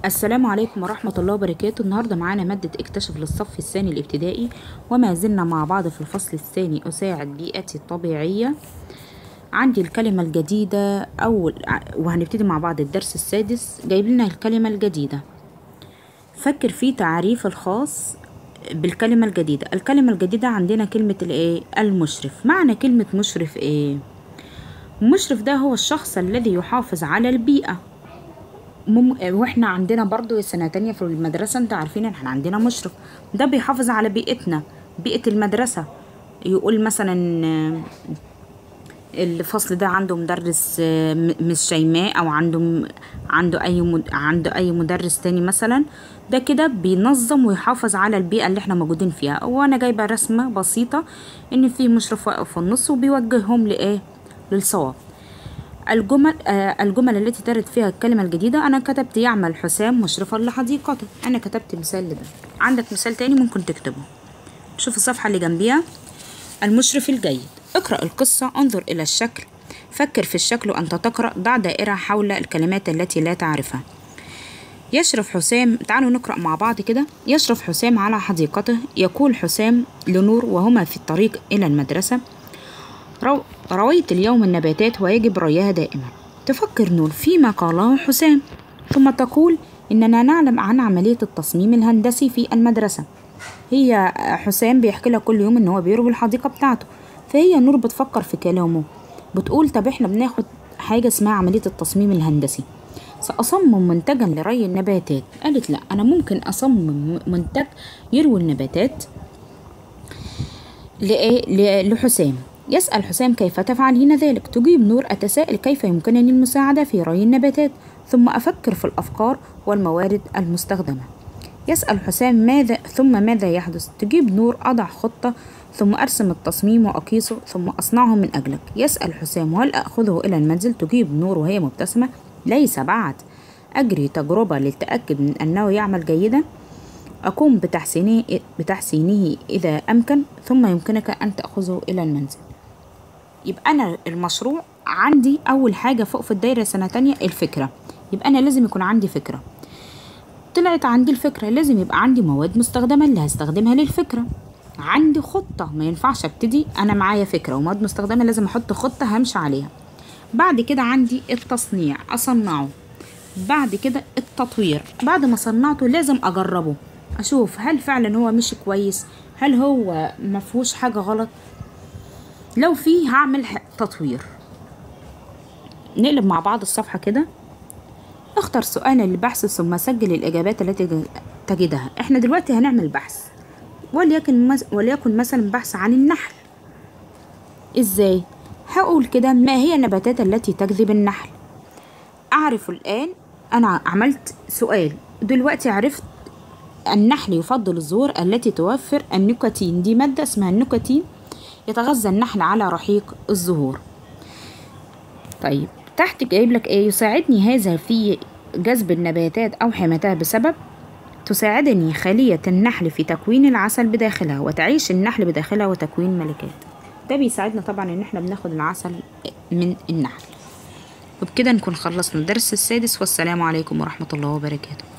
السلام عليكم ورحمة الله وبركاته النهاردة معانا مادة اكتشف للصف الثاني الابتدائي وما زلنا مع بعض في الفصل الثاني أساعد بيئتي الطبيعية عندي الكلمة الجديدة أول وهنبتدي مع بعض الدرس السادس جايب لنا الكلمة الجديدة فكر في تعريف الخاص بالكلمة الجديدة الكلمة الجديدة عندنا كلمة الايه المشرف معنى كلمة مشرف ايه المشرف ده هو الشخص الذي يحافظ على البيئة مم... واحنا عندنا برضو سنة تانية في المدرسة انت عارفين ان احنا عندنا مشرف ده بيحافظ على بيئتنا بيئة المدرسة يقول مثلا آه، الفصل ده عنده مدرس آه، م- مش شيماء او عنده م- عنده اي مد... عنده اي مدرس تاني مثلا ده كده بينظم ويحافظ على البيئة اللي احنا موجودين فيها وانا جايبة رسمة بسيطة ان في مشرف واقف في النص وبيوجههم لايه للصواب الجمل آه الجمل التي ترد فيها الكلمة الجديدة أنا كتبت يعمل حسام مشرفا لحديقته أنا كتبت مثال لده عندك مثال تاني ممكن تكتبه شوف الصفحة اللي جنبيها المشرف الجيد اقرأ القصة انظر إلى الشكل فكر في الشكل وأنت تقرأ ضع دائرة حول الكلمات التي لا تعرفها يشرف حسام تعالوا نقرأ مع بعض كده يشرف حسام على حديقته يقول حسام لنور وهما في الطريق إلى المدرسة رو... رويت اليوم النباتات ويجب ريها دائما تفكر نور فيما قاله حسام ثم تقول إننا نعلم عن عملية التصميم الهندسي في المدرسة هي حسام بيحكي لها كل يوم إن هو بيروي الحديقة بتاعته فهي نور بتفكر في كلامه بتقول طب إحنا بناخد حاجة اسمها عملية التصميم الهندسي سأصمم منتجا لري النباتات قالت لا أنا ممكن أصمم منتج يروي النباتات لإيه؟ ل- لحسام يسأل حسام كيف تفعلين ذلك تجيب نور أتساءل كيف يمكنني المساعدة في ري النباتات ثم أفكر في الأفكار والموارد المستخدمة يسأل حسام ماذا ثم ماذا يحدث تجيب نور أضع خطة ثم أرسم التصميم وأقيسه ثم أصنعه من أجلك يسأل حسام هل أخذه إلى المنزل تجيب نور وهي مبتسمة ليس بعد أجري تجربة للتأكد من أنه يعمل جيدا أقوم بتحسينه, بتحسينه إذا أمكن ثم يمكنك أن تأخذه إلى المنزل يبقى أنا المشروع عندي أول حاجة فوق في الدايرة سنة تانية الفكرة يبقى أنا لازم يكون عندي فكرة طلعت عندي الفكرة لازم يبقى عندي مواد مستخدمة اللي هستخدمها للفكرة عندي خطة ما ينفعش ابتدي أنا معايا فكرة ومواد مستخدمة لازم أحط خطة همشي عليها بعد كده عندي التصنيع أصنعه بعد كده التطوير بعد ما صنعته لازم أجربه أشوف هل فعلا هو مشي كويس هل هو مفهوش حاجة غلط لو في هعمل ح- تطوير نقلب مع بعض الصفحة كده اختر سؤال للبحث ثم سجل الإجابات التي ج- تجدها احنا دلوقتي هنعمل بحث وليكن مس... وليكن مثلا بحث عن النحل ازاي هقول كده ما هي النباتات التي تجذب النحل أعرف الآن أنا عملت سؤال دلوقتي عرفت النحل يفضل الزهور التي توفر النيكوتين دي مادة اسمها النيكوتين يتغذى النحل على رحيق الزهور طيب تحت جايب لك ايه يساعدني هذا في جذب النباتات أو حمايتها بسبب تساعدني خلية النحل في تكوين العسل بداخلها وتعيش النحل بداخلها وتكوين ملكات ده بيساعدنا طبعا ان احنا بناخد العسل من النحل وبكده نكون خلصنا الدرس السادس والسلام عليكم ورحمة الله وبركاته